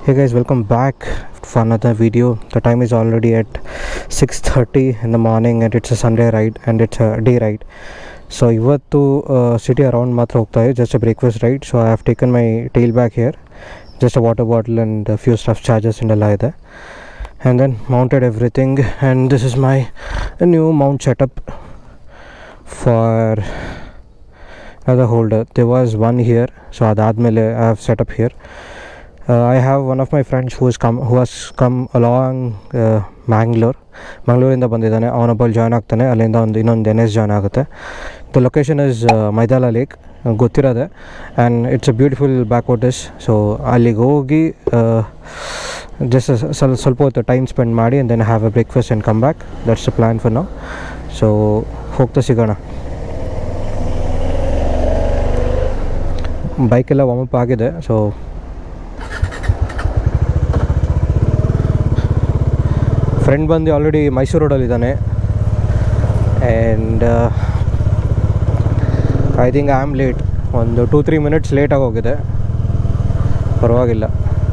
hey guys welcome back for another video the time is already at 6.30 in the morning and it's a sunday ride and it's a day ride so ಇವತ್ತು city around ಮಾತ್ರ ಹೋಗ್ತಾ ಇದೆ just breakfast ride so I have taken my tail back here just a water bottle and few stuff charges ಎಲ್ಲ ಇದೆ and then mounted everything and this is my new mount setup for other holder there was one here so ಅದಾದಮೇಲೆ I have setup here I have one of my friends who is come who has come along Mangalore ಮಂಗಳೂರಿಂದ ಬಂದಿದ್ದಾನೆ ಅವನೊಬ್ಬಲ್ಲಿ join ಆಗ್ತಾನೆ ಅಲ್ಲಿಂದ ಒಂದು ಇನ್ನೊಂದು N S join ಆಗುತ್ತೆ the location is Maidala lake ಗೊತ್ತಿರೋದೆ and it's a beautiful back waters so ಅಲ್ಲಿಗೆ ಹೋಗಿ ಜಸ್ಟ್ ಸ್ವಲ್ಪ ಸ್ವಲ್ಪ ಹೊತ್ತು ಟೈಮ್ ಸ್ಪೆಂಡ್ ಮಾಡಿ and then have a breakfast and come back that's a plan for ನಾವು ಸೊ ಹೋಗ್ತಾ ಸಿಗೋಣ ಬೈಕೆಲ್ಲ ವಾಮಪ್ ಆಗಿದೆ ಸೊ ಫ್ರೆಂಡ್ ಬಂದು ಆಲ್ರೆಡಿ ಮೈಸೂರು ರೋಡಲ್ಲಿದ್ದಾನೆ and I think I am late ಒಂದು ಟೂ ತ್ರೀ ಮಿನಿಟ್ಸ್ ಲೇಟಾಗಿ ಹೋಗಿದೆ ಪರವಾಗಿಲ್ಲ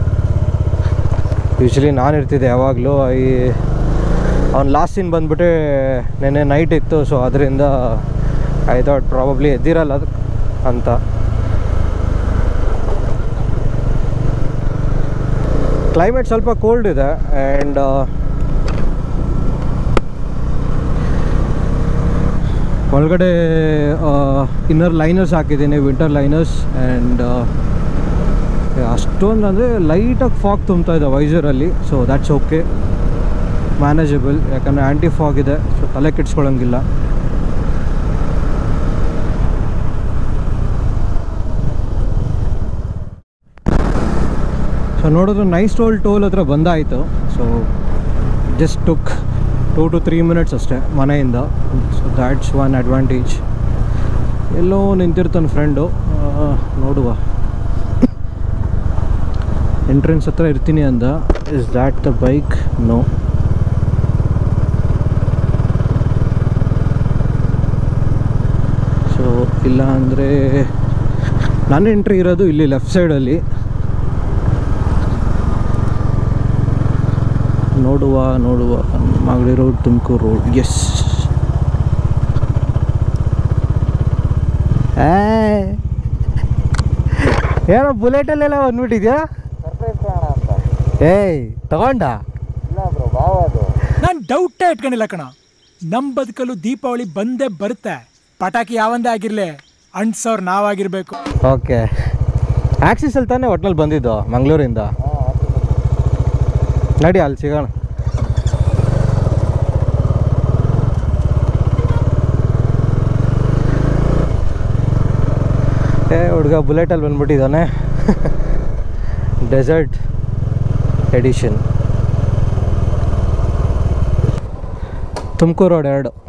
ಯೂಶ್ವಲಿ ನಾನು ಇರ್ತಿದ್ದೆ ಯಾವಾಗಲೂ ಐ ಅವ್ನು ಲಾಸ್ಟ್ ಸೀನ್ ಬಂದ್ಬಿಟ್ಟೆ ನೆನ್ನೆ ನೈಟ್ ಇತ್ತು ಸೊ ಅದರಿಂದ ಐ ಥಾಟ್ ಪ್ರಾಬಬ್ಲಿ ಎದ್ದಿರಲ್ಲ ಅದು ಅಂತ ಕ್ಲೈಮೇಟ್ ಸ್ವಲ್ಪ ಕೋಲ್ಡ್ ಇದೆ ಆ್ಯಂಡ್ ಒಳಗಡೆ ಇನ್ನರ್ ಲೈನರ್ಸ್ ಹಾಕಿದ್ದೀನಿ ವಿಂಟರ್ ಲೈನರ್ಸ್ ಆ್ಯಂಡ್ ಅಷ್ಟೊಂದು ಅಂದರೆ ಲೈಟಾಗಿ ಫಾಗ್ ತುಂಬ್ತಾ ಇದೆ ವೈಸರಲ್ಲಿ ಸೊ ದ್ಯಾಟ್ಸ್ ಓಕೆ ಮ್ಯಾನೇಜಬಲ್ ಯಾಕಂದರೆ ಆ್ಯಂಟಿ ಫಾಗ್ ಇದೆ ಸೊ ತಲೆ ಕೆಡ್ಸ್ಕೊಳಂಗಿಲ್ಲ ಸೊ ನೋಡಿದ್ರೆ ನೈಸ್ ಟೋಲ್ ಟೋಲ್ ಹತ್ರ ಬಂದಾಯಿತು so just took two to three minutes ಅಷ್ಟೇ ಮನೆಯಿಂದ ಸೊ ದ್ಯಾಟ್ಸ್ ಒನ್ ಅಡ್ವಾಂಟೇಜ್ ಎಲ್ಲೋ ನಿಂತಿರ್ತಾನೆ ಫ್ರೆಂಡು ನೋಡುವ ಎಂಟ್ರೆನ್ಸ್ ಹತ್ರ ಇರ್ತೀನಿ ಅಂದ is that the bike no so ಇಲ್ಲ ಅಂದರೆ ನನ್ನ ಎಂಟ್ರಿ ಇರೋದು ಇಲ್ಲಿ ಲೆಫ್ಟ್ ಸೈಡಲ್ಲಿ ನೋಡುವ ನೋಡುವ Magadi road Tumakuru road yes ಏನೋ ಬುಲೆಟಲ್ಲೆಲ್ಲ ಬಂದ್ಬಿಟ್ಟಿದ್ಯಾ ಏಯ್ ತಗೊಂಡ ನಾನು ಡೌಟೇ ಇಟ್ಕೊಂಡಿಲ್ಲ ಕಣ ನಮ್ಮ ಬದುಕಲು ದೀಪಾವಳಿ ಬಂದೇ ಬರುತ್ತೆ ಪಟಾಕಿ ಯಾವಂದೇ ಆಗಿರ್ಲಿ ಅಂಟ್ಸೋರ್ ನಾವಾಗಿರ್ಬೇಕು ಓಕೆ ಆಕ್ಸಿಸಲ್ಲಿ ತಾನೇ ಒಟ್ನಲ್ಲಿ ಬಂದಿದ್ದು ಮಂಗಳೂರಿಂದ ನಡಿ ಅಲ್ಲಿ ಸಿಗೋಣ ಏ ಹುಡುಗ ಬುಲೆಟಲ್ಲಿ ಬಂದ್ಬಿಟ್ಟಿದ್ದಾನೆ ಡೆಸರ್ಟ್ ಎಡಿಷನ್ ತುಮಕೂರು ರೋಡ್ ಎರಡು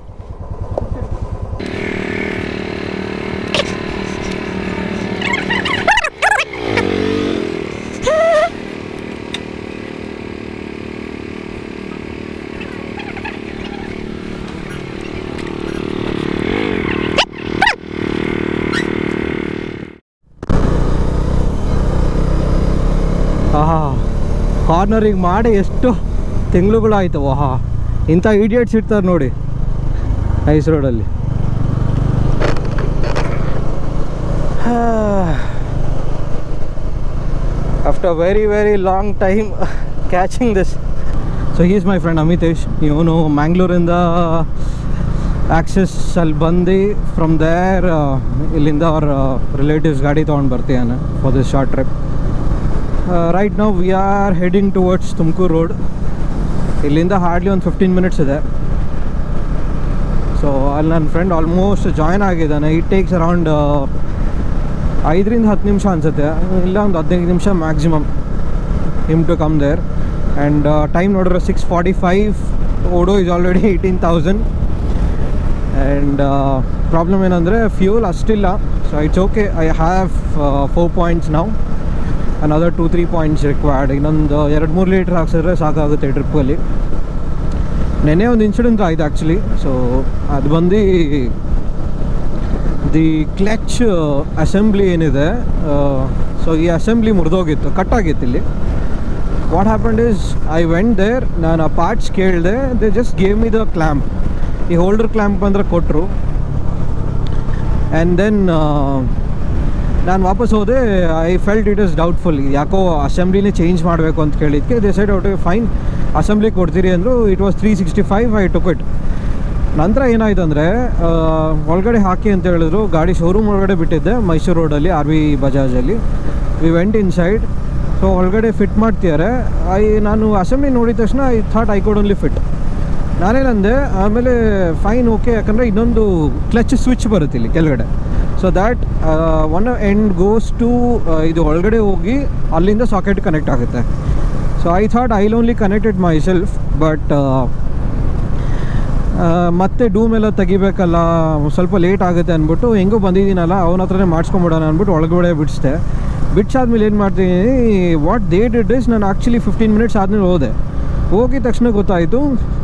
ಆಹಾ ಕಾರ್ನರಿಗೆ ಮಾಡಿ ಎಷ್ಟು ತಿಂಗಳುಗಳಾಯ್ತು ಆಹಾ ಇಂಥ ಇಡಿಯಟ್ಸ್ ಇರ್ತಾರೆ ನೋಡಿ ಐಸ್ ರೋಡಲ್ಲಿ after very very long time catching this so is my friend Amitesh ಇವನು ಮ್ಯಾಂಗ್ಳೂರಿಂದ ಆಕ್ಸಿಸ್ ಅಲ್ಲಿ ಬಂದು ಫ್ರಮ್ ದೇರ್ ಇಲ್ಲಿಂದ ಅವ್ರ ರಿಲೇಟಿವ್ಸ್ ಗಾಡಿ ತೊಗೊಂಡು ಬರ್ತೀಯಾನೆ for this short trip right ನಾವು we are heading towards Tumakuru road ಇಲ್ಲಿಂದ ಹಾರ್ಡ್ಲಿ ಒಂದು ಫಿಫ್ಟೀನ್ ಮಿನಿಟ್ಸ್ ಇದೆ ಸೊ ಅಲ್ಲಿ ನನ್ನ ಫ್ರೆಂಡ್ ಆಲ್ಮೋಸ್ಟ್ ಜಾಯ್ನ್ ಆಗಿದ್ದಾನೆ ಇಟ್ ಟೇಕ್ಸ್ ಅರೌಂಡ್ ಐದರಿಂದ ಹತ್ತು ನಿಮಿಷ ಅನಿಸುತ್ತೆ ಇಲ್ಲ ಒಂದು ಹದಿನೈದು ನಿಮಿಷ maximum him to come there and time ನೋಡಿದ್ರೆ six forty five odo is already eighteen thousand and problem ಏನಂದರೆ ಫ್ಯೂಲ್ ಅಷ್ಟಿಲ್ಲ so it's okay I have four points ನಾವು another two three points required ಇನ್ನೊಂದು ಎರಡು ಮೂರು ಲೀಟ್ರ್ ಹಾಕ್ಸಿದ್ರೆ ಸಾಕಾಗುತ್ತೆ ಟ್ರಿಪ್ಪಲ್ಲಿ ನೆನ್ನೆ ಒಂದು ಇನ್ಸಿಡೆಂಟ್ ಆಯ್ತು ಆ್ಯಕ್ಚುಲಿ ಸೊ ಅದು ಬಂದು ದಿ ಕ್ಲಚ್ ಅಸೆಂಬ್ಲಿ ಏನಿದೆ ಸೊ ಈ ಅಸೆಂಬ್ಲಿ ಮುರಿದೋಗಿತ್ತು ಕಟ್ಟಾಗಿತ್ತು ಇಲ್ಲಿ what happened is I went there ನಾನು ಆ ಪಾರ್ಟ್ಸ್ ಕೇಳಿದೆ they just gave me the clamp ಈ ಹೋಲ್ಡರ್ ಕ್ಲ್ಯಾಂಪ್ ಅಂದ್ರೆ ಕೊಟ್ಟರು ಆ್ಯಂಡ್ ದೆನ್ ನಾನು ವಾಪಸ್ ಹೋದೆ I felt it is doubtful ಯಾಕೋ ಅಸೆಂಬ್ಲಿನೇ ಚೇಂಜ್ ಮಾಡಬೇಕು ಅಂತ ಕೇಳಿದ್ದಕ್ಕೆ they said out fine assembly ಕೊಡ್ತೀರಿ ಅಂದರು it was three sixty five I took it ನಂತರ ಏನಾಯ್ತು ಅಂದರೆ ಒಳಗಡೆ ಹಾಕಿ ಅಂತ ಹೇಳಿದ್ರು ಗಾಡಿ ಶೋರೂಮ್ ಒಳಗಡೆ ಬಿಟ್ಟಿದ್ದೆ ಮೈಸೂರು ರೋಡಲ್ಲಿ ಆರ್ ವಿ ಬಜಾಜಲ್ಲಿ we went inside so ಒಳಗಡೆ ಫಿಟ್ ಮಾಡ್ತಿದ್ದಾರೆ ಐ ನಾನು ಅಸೆಂಬ್ಲಿ ನೋಡಿದ ತಕ್ಷಣ I thought I could only fit ನಾನೇನಂದೆ ಆಮೇಲೆ ಫೈನ್ ಓಕೆ ಯಾಕಂದರೆ ಇನ್ನೊಂದು ಕ್ಲಚ್ ಸ್ವಿಚ್ ಬರುತ್ತೆ ಇಲ್ಲಿ ಕೆಳಗಡೆ so that one end goes to ಇದು ಒಳಗಡೆ ಹೋಗಿ ಅಲ್ಲಿಂದ ಸಾಕೆಟ್ ಕನೆಕ್ಟ್ ಆಗುತ್ತೆ so I thought I only connected myself but ಮತ್ತೆ ಡೂಮ್ ಎಲ್ಲ ತೆಗಿಬೇಕಲ್ಲ ಸ್ವಲ್ಪ ಲೇಟ್ ಆಗುತ್ತೆ ಅಂದ್ಬಿಟ್ಟು ಹೆಂಗೋ ಬಂದಿದ್ದೀನಲ್ಲ ಅವನ ಹತ್ರನೇ ಮಾಡಿಸ್ಕೊಂಬಿಡೋಣ ಅಂದ್ಬಿಟ್ಟು ಒಳಗಡೆ ಬಿಡಿಸ್ದೆ ಬಿಡ್ಸಾದ್ಮೇಲೆ ಏನು ಮಾಡ್ತೀನಿ ವಾಟ್ ದೇ ಡಿಡ್ ಇಸ್ ನಾನು ಆ್ಯಕ್ಚುಲಿ ಫಿಫ್ಟೀನ್ ಮಿನಿಟ್ಸ್ ಆದಮೇಲೆ ಹೋದೆ ಹೋಗಿದ ತಕ್ಷಣ ಗೊತ್ತಾಯಿತು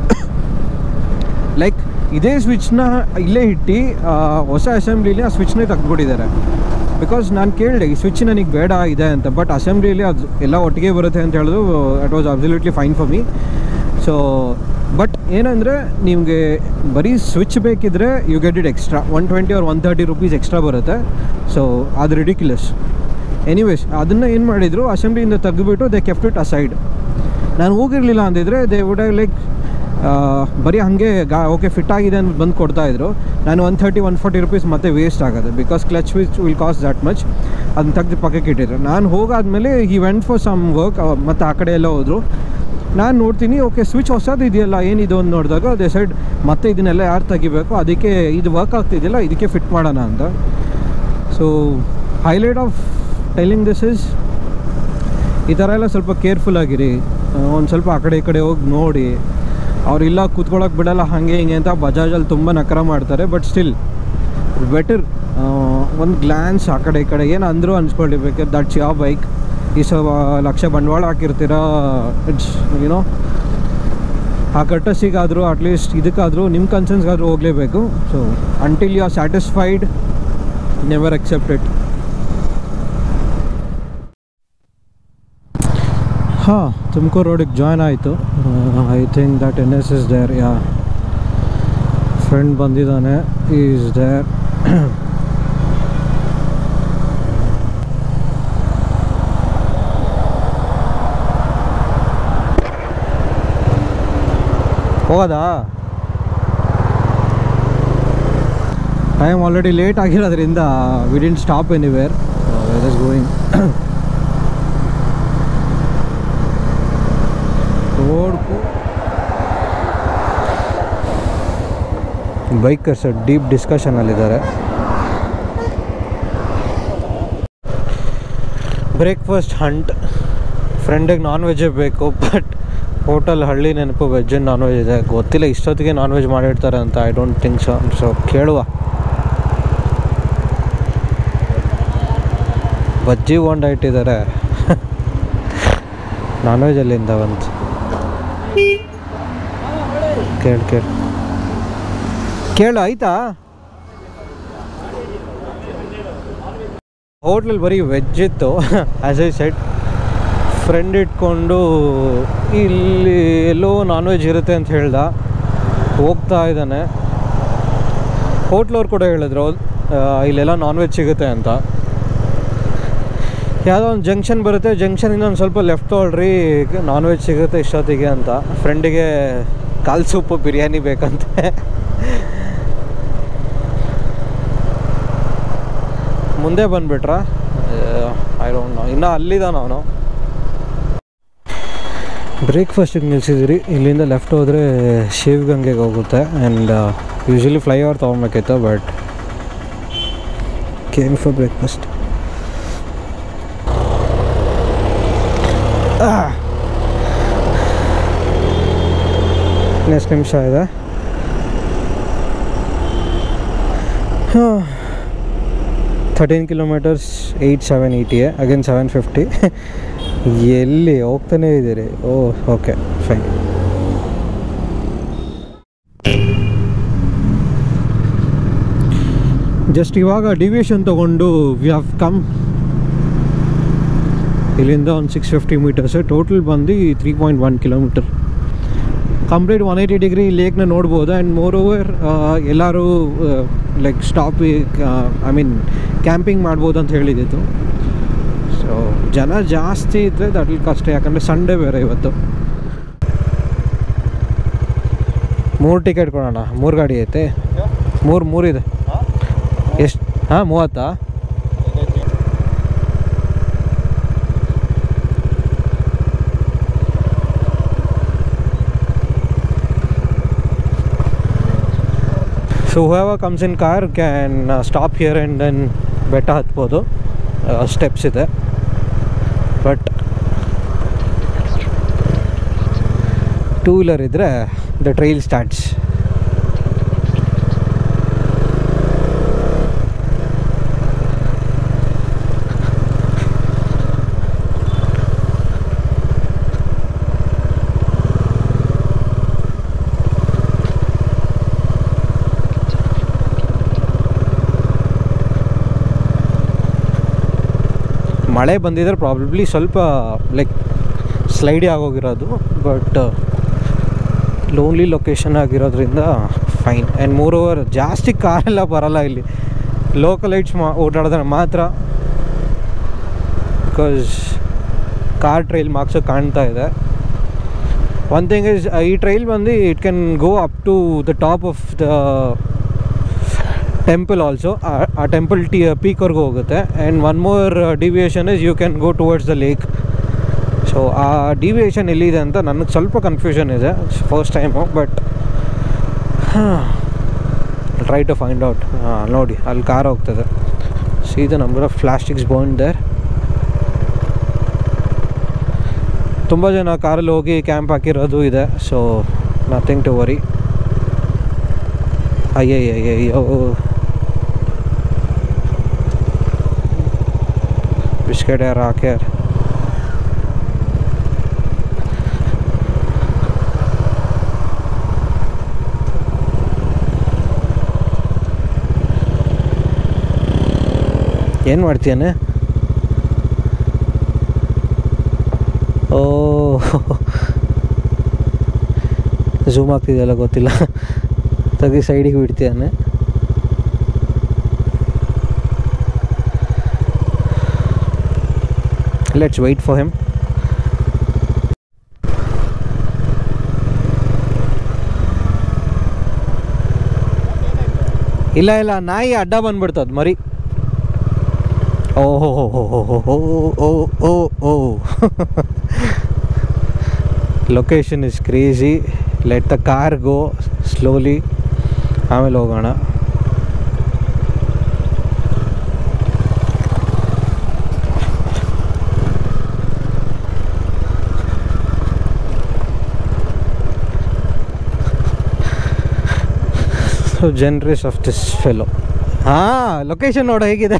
ಲೈಕ್ ಇದೇ ಸ್ವಿಚ್ನ ಇಲ್ಲೇ ಇಟ್ಟು ಆ, ಹೊಸ ಅಸೆಂಬ್ಲಿಲಿ ಆ ಸ್ವಿಚ್ನೇ ತೆಗ್ದುಬಿಟ್ಟಿದ್ದಾರೆ ಬಿಕಾಸ್ ನಾನು ಕೇಳಿದೆ ಈ ಸ್ವಿಚ್ ನನಗೆ ಬೇಡ ಇದೆ ಅಂತ ಬಟ್ ಅಸೆಂಬ್ಲಿಲಿ ಅದು ಎಲ್ಲ ಒಟ್ಟಿಗೆ ಬರುತ್ತೆ ಅಂತ ಹೇಳಿದ್ರು it was absolutely fine for me so but ಏನಂದರೆ ನಿಮಗೆ ಬರೀ ಸ್ವಿಚ್ ಬೇಕಿದ್ರೆ you get it extra one twenty or one thirty rupees extra ಬರುತ್ತೆ ಸೊ ಅದು ರಿಡಿಕ್ಯುಲಸ್ ಎನಿವೇಸ್ ಅದನ್ನು ಏನು ಮಾಡಿದರು ಅಸೆಂಬ್ಲಿಯಿಂದ ತೆಗೆದುಬಿಟ್ಟು ದೇ ಕೆಫ್ಟ್ ಇಟ್ ಅಸೈಡ್ ನಾನು ಹೋಗಿರಲಿಲ್ಲ ಅಂದಿದ್ರೆ ದೇ ವುಡ್ ಲೈಕ್ ಬರೀ ಹಾಗೆ ಗಾ ಓಕೆ ಫಿಟ್ ಆಗಿದೆ ಅಂತ ಬಂದು ಕೊಡ್ತಾಯಿದ್ರು ನಾನು one thirty one forty rupees ಮತ್ತೆ ವೇಸ್ಟ್ ಆಗೋದು because clutch which will cost that much ಅದನ್ನ ತೆಗೆದು ಪಕ್ಕಕ್ಕೆ ಇಟ್ಟಿದ್ರು ನಾನು ಹೋಗಾದ್ಮೇಲೆ ಈ ವೆಂಟ್ ಫಾರ್ ಸಮ್ ವರ್ಕ್ ಮತ್ತು ಆ ಕಡೆ ಎಲ್ಲ ಹೋದರು ನಾನು ನೋಡ್ತೀನಿ ಓಕೆ ಸ್ವಿಚ್ ಹೊಸದು ಇದೆಯಲ್ಲ ಏನಿದು ಅಂತ ನೋಡಿದಾಗ ಅದೇ ಸೈಡ್ ಮತ್ತೆ ಇದನ್ನೆಲ್ಲ ಯಾರು ತೆಗಿಬೇಕು ಅದಕ್ಕೆ ಇದು ವರ್ಕ್ ಆಗ್ತಿದೆಯಲ್ಲ ಇದಕ್ಕೆ ಫಿಟ್ ಮಾಡೋಣ ಅಂತ so highlight of telling this is ಈ ಥರ ಎಲ್ಲ ಸ್ವಲ್ಪ ಕೇರ್ಫುಲ್ ಆಗಿರಿ ಒಂದು ಸ್ವಲ್ಪ ಆ ಕಡೆ ಈ ಕಡೆ ಹೋಗಿ ನೋಡಿ ಅವ್ರು ಇಲ್ಲ ಕೂತ್ಕೊಳ್ಳೋಕೆ ಬಿಡಲ್ಲ ಹಾಗೆ ಹಿಂಗೆ ಅಂತ ಬಜಾಜಲ್ಲಿ ತುಂಬ ನಕರ ಮಾಡ್ತಾರೆ ಬಟ್ ಸ್ಟಿಲ್ ಬೆಟರ್ ಒಂದು ಗ್ಲ್ಯಾನ್ಸ್ ಆ ಕಡೆ ಈ ಕಡೆ ಏನು ಅಂದರೂ ಅನ್ಸ್ಕೊಳ್ಳಿ ಬೇಕಾದ್ರೆ ದಟ್ಸ್ ಯಾವ ಬೈಕ್ ಈ ಸ ಲಕ್ಷ ಬಂಡವಾಳ ಹಾಕಿರ್ತೀರ ಇಟ್ಸ್ ಯುನೋ ಆ ಕಟ್ಟಸಿಗಾದರೂ ಅಟ್ಲೀಸ್ಟ್ ಇದಕ್ಕಾದರೂ ನಿಮ್ಮ ಕನ್ಸರ್ನ್ಸ್ಗಾದರೂ ಹೋಗಲೇಬೇಕು so until you are satisfied never accept it ಹಾಂ ತುಮಕೂರು ರೋಡಿಗೆ ಜಾಯ್ನ್ ಆಯಿತು I think that N S is there yeah friend ಬಂದಿದ್ದಾನೆ ಈಸ್ ದೇರ್ ಹೋಗೋದಾ ಟೈಮ್ ಆಲ್ರೆಡಿ ಲೇಟ್ ಆಗಿರೋದ್ರಿಂದ we didn't stop anywhere is going road bikers deep ಡಿಸ್ಕಷನಲ್ಲಿದ್ದಾರೆ breakfast hunt ಫ್ರೆಂಡಿಗೆ non ವೆಜ್ಜೇ ಬೇಕು but hotel ಹಳ್ಳಿ ನೆನಪು ವೆಜ್ ಆ್ಯಂಡ್ ನಾನ್ ವೆಜ್ ಇದೆ ಗೊತ್ತಿಲ್ಲ ಇಷ್ಟೊತ್ತಿಗೆ ನಾನ್ ವೆಜ್ ಮಾಡಿರ್ತಾರೆ ಅಂತ I don't think so so ಕೇಳುವ ಬಜ್ಜಿ ಬೋಂಡ ಇಟ್ಟಿದ್ದಾರೆ ನಾನ್ ವೆಜ್ ಅಲ್ಲಿಂದ ಬಂತು ಕೇಳು ಕೇಳು ಕೇಳು ಆಯ್ತಾ ಹೋಟ್ಲಲ್ಲಿ ಬರೀ ವೆಜ್ ಇತ್ತು ಆ್ಯಸ್ ಐ ಸೆಟ್ ಫ್ರೆಂಡ್ ಇಟ್ಕೊಂಡು ಇಲ್ಲಿ ಎಲ್ಲೋ ನಾನ್ ವೆಜ್ ಇರುತ್ತೆ ಅಂತ ಹೇಳ್ದ ಹೋಗ್ತಾ ಇದ್ದಾನೆ ಹೋಟ್ಲವ್ರು ಕೂಡ ಹೇಳಿದ್ರು ಆ, ಇಲ್ಲೆಲ್ಲ ನಾನ್ ವೆಜ್ ಸಿಗುತ್ತೆ ಅಂತ ಯಾವುದೋ ಒಂದು ಜಂಕ್ಷನ್ ಬರುತ್ತೆ ಜಂಕ್ಷನಿಂದ ಒಂದು ಸ್ವಲ್ಪ ಲೆಫ್ಟ್ ತೊಗೊಳ್ರಿ ನಾನ್ ವೆಜ್ ಸಿಗುತ್ತೆ ಇಷ್ಟೊತ್ತಿಗೆ ಅಂತ ಫ್ರೆಂಡಿಗೆ ಕಾಲ್ ಸೂಪು ಬಿರಿಯಾನಿ ಬೇಕಂತೆ ಮುಂದೆ ಬಂದುಬಿಟ್ರಾ ಐ ಡೋಂಟ್ ನೋ ಇನ್ನೂ ಅಲ್ಲಿದ್ದಾನ ಅವನು ಬ್ರೇಕ್ಫಾಸ್ಟಿಗೆ ನಿಲ್ಸಿದ್ರಿ ಇಲ್ಲಿಂದ ಲೆಫ್ಟ್ ಹೋದರೆ ಶಿವಗಂಗೆಗೆ ಹೋಗುತ್ತೆ ಆ್ಯಂಡ್ ಯೂಶ್ವಲಿ ಫ್ಲೈ ಓವರ್ ತೊಗೊಬೇಕಿತ್ತು ಬಟ್ ಕೇಮ್ ಫಾರ್ ಬ್ರೇಕ್ಫಾಸ್ಟ್ ಎಷ್ಟು ನಿಮಿಷ ಇದೆ thirteen kilometers eight seven eighty again seven fifty ಎಲ್ಲಿ ಹೋಗ್ತಾನೇ ಇದ್ದೀರಿ ಓ ಓಕೆ ಫೈನ್ ಜಸ್ಟ್ ಇವಾಗ ಡಿವಿಯೇಷನ್ ತೊಗೊಂಡು ವಿ ಹ್ಯಾವ್ ಕಮ್ ಇಲ್ಲಿಂದ ಒಂದು ಸಿಕ್ಸ್ ಫಿಫ್ಟಿ ಮೀಟರ್ಸ್ ಟೋಟಲ್ ಬಂದು three point one kilometer complete one eighty degree ಲೇಕ್ನ ನೋಡ್ಬೋದು ಆ್ಯಂಡ್ ಮೋರ್ ಓವರ್ ಎಲ್ಲರೂ like stop I mean camping ಮಾಡ್ಬೋದು ಅಂತ ಹೇಳಿದ್ದಿತ್ತು ಸೊ ಜನ ಜಾಸ್ತಿ ಇದ್ದರೆ ದಟ್ ವಿಲ್ ಕಷ್ಟ ಯಾಕಂದರೆ ಸಂಡೇ ಬೇರೆ ಇವತ್ತು ಮೂರು ಟಿಕೆಟ್ ಕೊಡೋಣ ಮೂರು ಗಾಡಿ ಐತೆ ಮೂರು ಮೂರಿದೆ ಎಷ್ಟು ಹಾಂ ಮೂವತ್ತಾ so whoever comes in car can stop here and then ಬೆಟ್ಟ ಹತ್ಬೋದು ಸ್ಟೆಪ್ಸ್ ಇದೆ ಬಟ್ ಟೂ ವೀಲರ್ ಇದ್ದರೆ ದ ಟ್ರೈಲ್ ಸ್ಟಾರ್ಟ್ಸ್ ಮಳೆ ಬಂದಿದ್ರೆ ಪ್ರಾಬ್ಲಬ್ಲಿ ಸ್ವಲ್ಪ ಲೈಕ್ ಸ್ಲೈಡಿ ಆಗೋಗಿರೋದು ಬಟ್ ಲೋನ್ಲಿ ಲೊಕೇಶನ್ ಆಗಿರೋದ್ರಿಂದ ಫೈನ್ ಆ್ಯಂಡ್ ಮೂರ್ ಓವರ್ ಜಾಸ್ತಿ ಕಾರೆಲ್ಲ ಬರಲ್ಲ ಇಲ್ಲಿ ಲೋಕಲೈಟ್ಸ್ ಮಾ ಓಡಾಡಿದ್ರೆ ಮಾತ್ರ ಬಿಕಾಸ್ ಕಾರ್ ಟ್ರೈಲ್ ಮಾರ್ಕ್ಸು ಕಾಣ್ತಾ ಇದೆ ಒನ್ ಥಿಂಗ್ ಇಸ್ ಈ ಟ್ರೈಲ್ ಬಂದು it can go up to the top of the temple also ಆ ಟೆಂಪಲ್ ಟಿ ಪೀಕ್ವರೆಗೂ ಹೋಗುತ್ತೆ and one more deviation is you can go towards the lake so ಆ deviation ಎಲ್ಲಿದೆ ಅಂತ ನನಗೆ ಸ್ವಲ್ಪ ಕನ್ಫ್ಯೂಷನ್ ಇದೆ first time but try to find out ನೋಡಿ ಅಲ್ಲಿ ಕಾರ್ ಹೋಗ್ತದೆ ಸೀದ number of plastics bone there ತುಂಬ ಜನ ಕಾರಲ್ಲಿ ಹೋಗಿ ಕ್ಯಾಂಪ್ ಹಾಕಿರೋದು ಇದೆ ಸೊ ನಥಿಂಗ್ ಟು ವರಿ ಅಯ್ಯಯ್ಯಯ್ಯೋ ಬಿಸ್ಕೆಟ್ ಯಾರು ಹಾಕ್ಯಾರ ಏನು ಮಾಡ್ತೀಯನೆ ಓ ಝೂಮ್ ಆಗ್ತಿದೆಯಲ್ಲ ಗೊತ್ತಿಲ್ಲ ತೆಗಿ ಸೈಡಿಗೆ ಬಿಡ್ತೀಯಾನೆ ಲೆಟ್ಸ್ ವೆಯ್ಟ್ ಫಾರ್ ಹಿಮ್ ಇಲ್ಲ ಇಲ್ಲ ನಾಯಿ ಅಡ್ಡ ಬಂದ್ಬಿಡ್ತದ ಮರಿ ಓಹೋ ಹೋ ಹೋ ಹೋ ಹೋ ಹೋ ಓ ಓ ಓ location is crazy let the car go slowly ಆಮೇಲೆ ಹೋಗೋಣ so generous of this fellow ಹಾಂ ಲೊಕೇಶನ್ ನೋಡು ಹೇಗಿದೆ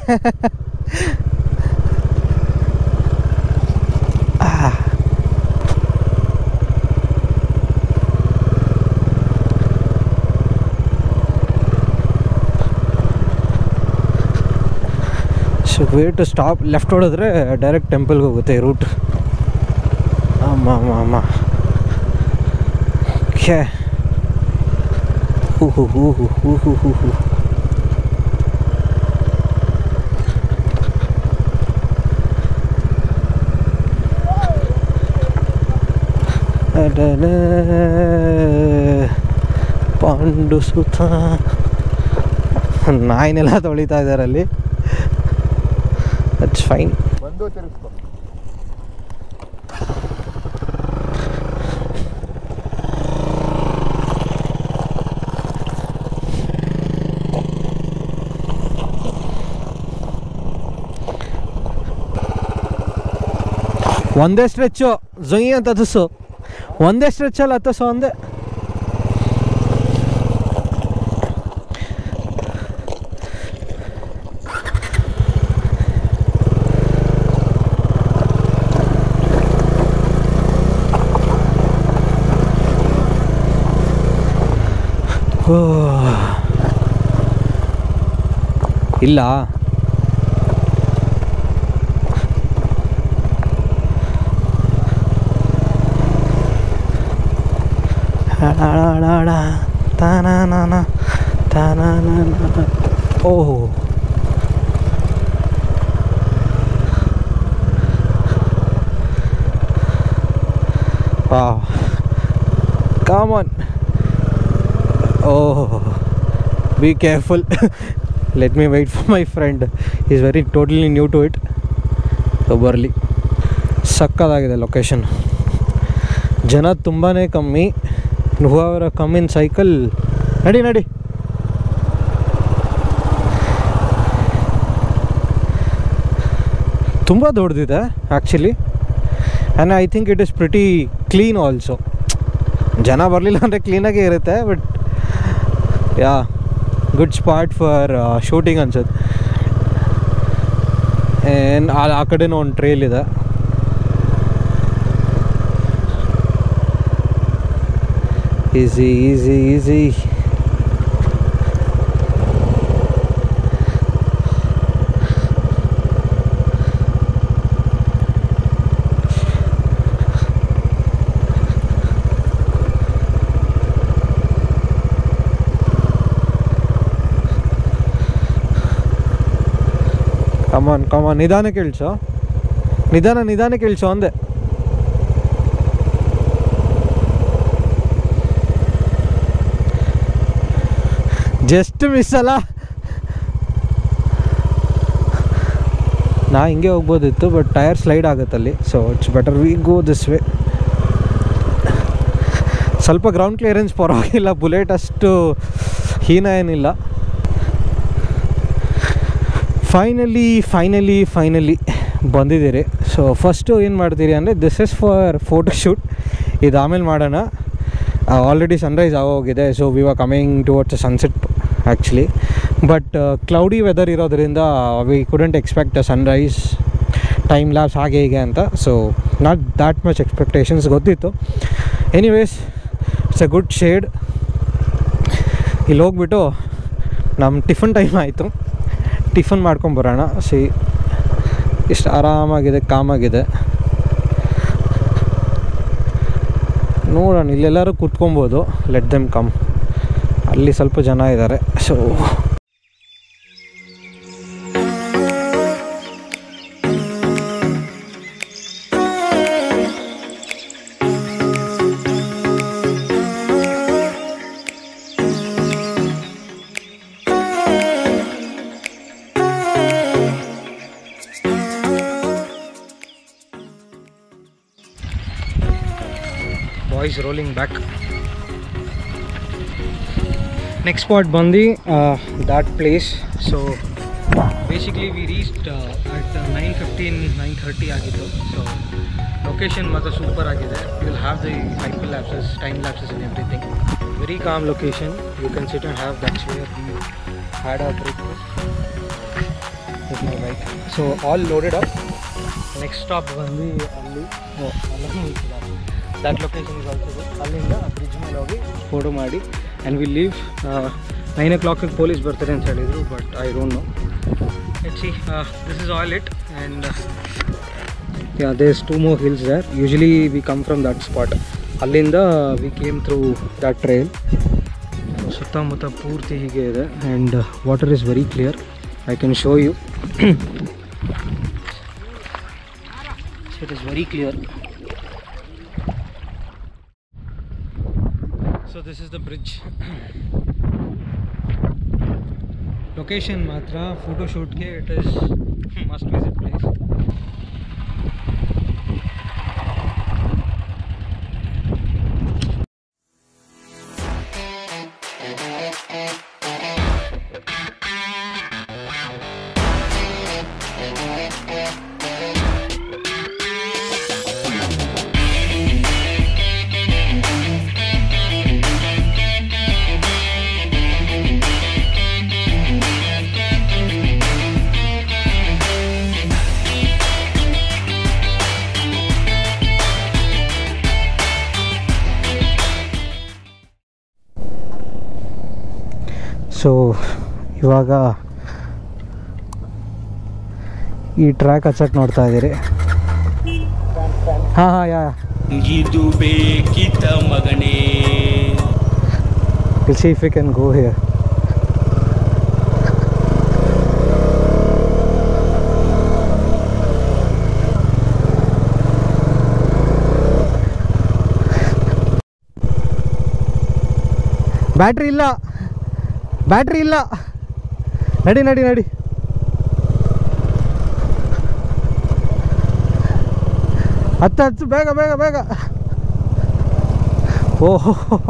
so way to stop left ಹೊಡೆದ್ರೆ ಡೈರೆಕ್ಟ್ ಟೆಂಪಲ್ಗೆ ಹೋಗುತ್ತೆ ರೂಟ್ ಅಮ್ಮ ಅಮ್ಮ ಅಮ್ಮ ಓಕೆ ಹೂ ಹೂ ಹೂ ಹೂ ಹೂ ಹೂ ಹೂ ಹೂ ಅಡನ ಪಾಂಡು ಸುತ ನಾಯಿನೆಲ್ಲ ತೊಳಿತಾ ಇದ್ದಾರೆ ಅಲ್ಲಿ ದಟ್ಸ್ ಫೈನ್ ಬಂದು ತಿರುಗಿಸ್ಕೊ ಒಂದೇ ಸ್ಟ್ರೆಚ್ಚು ಜೊಯ್ ಅಂತ ಹತ್ತಸು ಒಂದೇ ಸ್ಟ್ರೆಚ್ಚಲ್ಲಿ ಹತ್ತಸು ಒಂದೇ ಓ. ಇಲ್ಲ ತಾನಾನ ತಾನಾನ ಓಹೋ Wow. Come on. Oh, be careful. Let me wait for my friend. He's very totally new to it. So ಬರಲಿ ಸಕ್ಕದಾಗಿದೆ ಲೊಕೇಶನ್ ಜನ ತುಂಬಾ ಕಮ್ಮಿ ಹೂವರ ಕಮ್ಮಿನ ಸೈಕಲ್ ನಡಿ ನಡಿ ತುಂಬ ದೊಡ್ಡದಿದೆ actually and I think it is pretty clean also ಜನ ಬರಲಿಲ್ಲ ಅಂದರೆ ಕ್ಲೀನಾಗೇ ಇರುತ್ತೆ but yeah good spot for shooting ಅನ್ಸುತ್ತೆ ಏನು ಆ ಕಡೆನೂ ಒಂದು ಟ್ರೇಲ್ ಇದೆ easy easy easy come on come on ನಿಧಾನ ಕೇಳಿಸೋ ನಿಧಾನ ನಿಧಾನ ಕೇಳಿಸೋ ಅಂದೆ ಜಸ್ಟ್ ಮಿಸ್ ಅಲ್ಲ ನಾ ಹಿಂಗೆ ಹೋಗ್ಬೋದಿತ್ತು ಬಟ್ ಟೈರ್ ಸ್ಲೈಡ್ ಆಗುತ್ತಲ್ಲಿ so it's better we go this way ಸ್ವಲ್ಪ ಗ್ರೌಂಡ್ ಕ್ಲಿಯರೆನ್ಸ್ ಪರವಾಗಿಲ್ಲ ಬುಲೆಟ್ ಅಷ್ಟು ಹೀನ ಏನಿಲ್ಲ ಫೈನಲಿ ಫೈನಲಿ ಫೈನಲಿ ಬಂದಿದ್ದೀರಿ ಸೊ ಫಸ್ಟು ಏನು ಮಾಡ್ತೀರಿ ಅಂದರೆ this is for photo shoot ಇದು ಆಮೇಲೆ ಮಾಡೋಣ ಆಲ್ರೆಡಿ ಸನ್ರೈಸ್ ಆಗೋಗಿದೆ so we are coming towards sunset actually but cloudy weather ಇರೋದ್ರಿಂದ we couldn't expect sunrise time lapse ಹಾಗೆ ಹೀಗೆ ಅಂತ so not that much expectations ಗೊತ್ತಿತ್ತು anyways it's a good shade ಇಲ್ಲಿ ಹೋಗ್ಬಿಟ್ಟು ನಮ್ಮ ಟಿಫನ್ ಟೈಮ್ ಆಯಿತು ಟಿಫನ್ ಮಾಡ್ಕೊಂಬರೋಣ ಸಿ ಇಷ್ಟು ಆರಾಮಾಗಿದೆ ಕಾಮಾಗಿದೆ ನೋಡೋಣ ಇಲ್ಲೆಲ್ಲರೂ ಕೂತ್ಕೊಬೋದು ಲೆಟ್ ದೆಮ್ ಕಮ್ ಅಲ್ಲಿ ಸ್ವಲ್ಪ ಜನ ಇದ್ದಾರೆ so boys rolling back next spot ಬಂದು that place so basically we reached at nine fifteen nine thirty ಆಗಿತ್ತು ಸೊ ಲೊಕೇಶನ್ ಮಾತ್ರ ಸೂಪರ್ ಆಗಿದೆ you will have the cycle lapses time lapses in everything very calm location you can sit and have that's where we had a breakfast with my bike so all loaded up next stop ಬಂದು ಅಲ್ಲಿ oh, ಅಲ್ಲೂ that location is also ಅಲ್ಲಿಂದ bridge ಮೇಲೆ ಹೋಗಿ photo ಮಾಡಿ and we leave nine ಓ ಕ್ಲಾಕಿಗೆ police ಬರ್ತಾರೆ ಅಂತ ಹೇಳಿದರು but I don't know it see this is all it and yeah there's two more hills there usually we come from that spot ಅಲ್ಲಿಂದ we came through that train ಸುತ್ತಮುತ್ತ ಪೂರ್ತಿ ಹೀಗೆ ಇದೆ and water is very clear I can show you it is very clear so this is the bridge location ಮಾತ್ರ ಫೋಟೋಶೂಟ್ಗೆ it is must visit place so ಇವಾಗ ಈ track ಹಚ್ಚಕ್ಕೆ ನೋಡ್ತಾ ಇದ್ದೀರಿ ಹಾಂ ಹಾಂ ಯಾ ಇದು ಬೇಕಿತ ಮಗನೇ we'll see if we can go here battery ಇಲ್ಲ ಬ್ಯಾಟ್ರಿ ಇಲ್ಲ ನಡಿ ನಡಿ ನಡಿ ಹತ್ತು ಹತ್ತು ಬೇಗ ಬೇಗ ಬೇಗ ಓಹೋ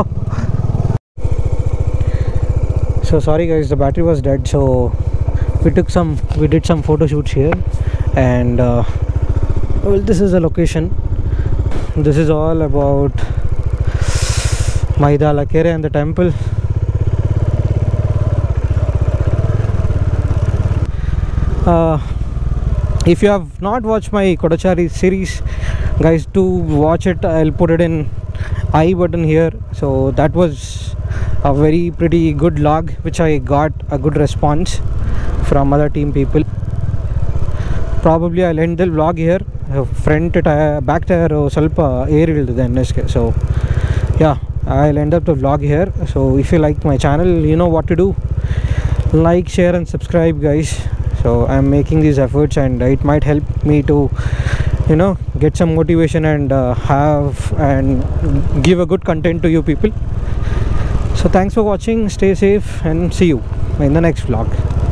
so sorry guys the battery was dead so we took some we did some photo shoots here and uh, well this is the location this is all about maidala kere and the temple uh, if you have not watched my kodachari series guys do watch it i'll put it in i button here so that was a very pretty good log which i got a good response from other team people probably i'll end the vlog here front tyre back tyre ಸ್ವಲ್ಪ air ಇಳಿದಿದೆ ಎನ್ ಎಸ್ಗೆ so yeah I end up the vlog here so if you like my channel you know what to do like share and subscribe guys so i'm making these efforts and it might help me to you know get some motivation and uh, have and give a good content to you people so thanks for watching stay safe and see you in the next vlog